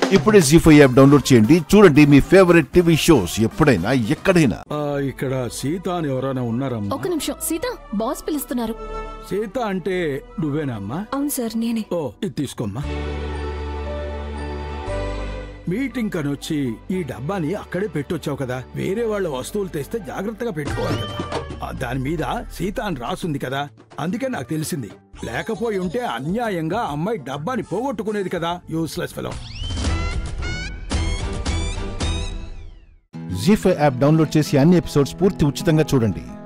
ఇప్పుడే G five app download చేయండి చూడండి మీ ఫేవరెట్ టీవీ షోస్ ఎప్పుడైనా ఎక్కడైనా ఆ, ఇక్కడ సీత అని ఎవరైనా ఉన్నారమ్మా ఒక నిమిషం సీత బాస్ పిలుస్తున్నారు సీత అంటే నువ్వేనా అమ్మా అవును సార్ నేనే ఓ ఇది తీసుకోమ్మా మీటింగ్ కని వచ్చి ఈ డబ్బాని అక్కడే పెట్టొచ్చావు కదా వేరే వాళ్ళ వస్తువులు తెస్తే జాగ్రత్తగా పెట్టుకోవాలి కదా ఆ, దాని మీద సీత అని రాసుంది కదా అందుకే నాకు తెలిసింది లేకపోయి ఉంటే అన్యాయంగా అమ్మాయి డబ్బాని పోగొట్టుకునేది కదా useless fellow Zee five app download చేసి అన్ని ఎపిసోడ్స్ పూర్తి ఉచితంగా చూడండి